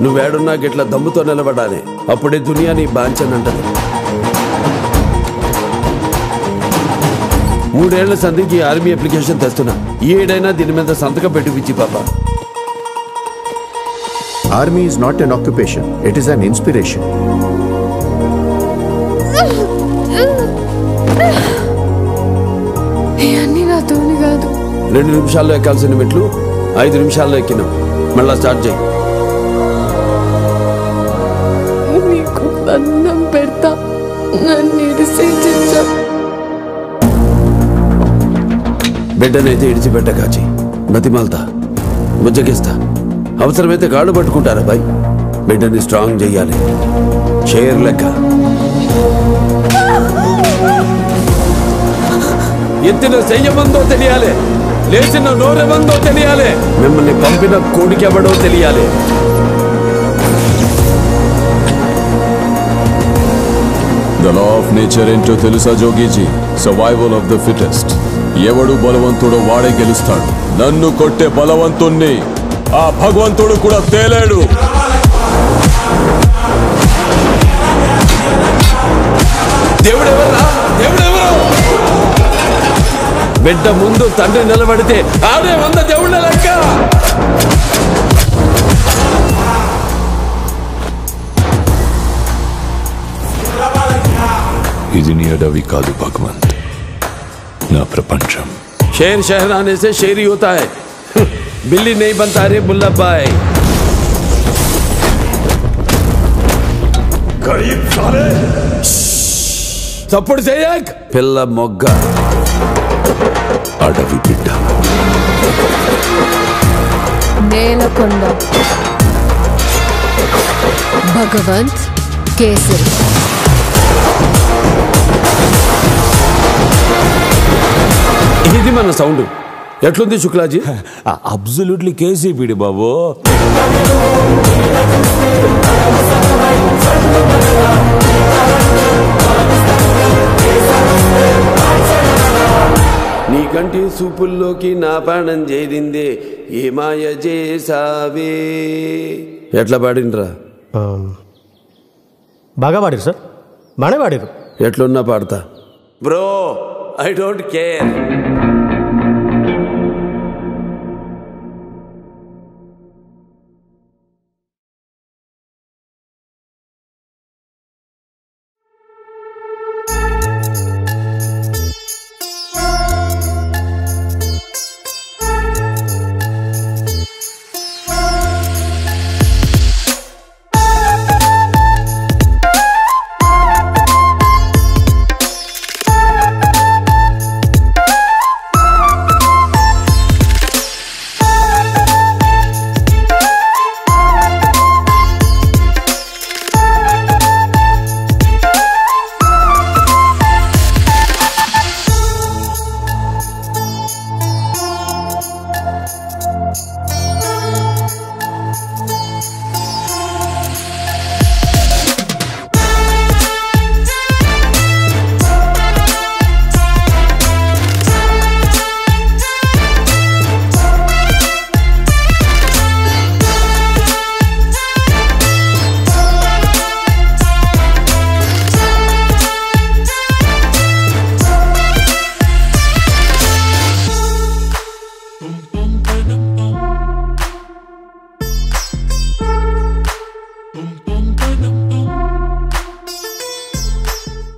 నువ్వేడున్నా గిట్ల దమ్ముతో నిలబడాలి అప్పుడే దునియా నీ బాంచనంటది మూడేళ్ల సంధికి ఆర్మీ అప్లికేషన్ తెస్తున్నా ఈ ఏడైనా దీని మీద సంతకం పెట్టిపిచ్చి పాప Army is not an occupation, it is an inspiration. ఇవన్నీ నాతోని కాదు రెండు నిమిషాల్లో ఎక్కాల్సిన మెట్లు ఐదు నిమిషాల్లో ఎక్కినాం మళ్ళా స్టార్ట్ చేయి నీకు అన్నం పెడతా నన్ను ఇరిసేచించా బిడ్డనైతే ఇడిచిపెట్ట కాచి బతిమాలతా బుజ్జగిస్తా అవసరమైతే కాళ్ళు పట్టుకుంటారా బాయ్ బిడ్డని స్ట్రాంగ్ చెయ్యాలి షేర్ లెక్క ఎత్తిన చెయ్యమందో తెలియాలి లేచిన నోరెమందో తెలియాలి మిమ్మల్ని పంపిన కోడికెవడో తెలియాలి ద లా ఆఫ్ నేచర్ ఏంటో తెలుసా జోగీజీ సర్వైవల్ ఆఫ్ ద ఫిటెస్ట్ ఎవడు బలవంతుడో వాడే గెలుస్తాడు నన్ను కొట్టే బలవంతుణ్ణి ఆ భగవంతుడు కూడా తేలేడు దేవుడెవరా దేవుడెవరు బిడ్డ ముందు తండ్రి నిలబడితే ఆడే వంద దేవుళ్ళ లెక్క ఇది నీ అడవి కాదు భగవంత్ నా ప్రపంచం शेर शहराने से शेर ही होता है बिल्ली नहीं बनता रे बुल्ला भाई చప్పుడు చేయక్ పిల్ల మొగ్గ అడవి బిడ్డ నేలకొండ భగవంత్ కేసరి ఇది మన సౌండ్ ఎట్లుంది శుక్లాజీ అబ్జల్యూట్లీ కేసీపీడి బాబు నీ కంటి సూపుల్లోకి నా ప్రాణం చేరిందే ఏ మాయ చేసావే ఎట్లా పాడిండ్రా బాగా పాడారు సార్ బాగానే పాడారు ఎట్లున్నా పాడతా బ్రో ఐ డోంట్ కేర్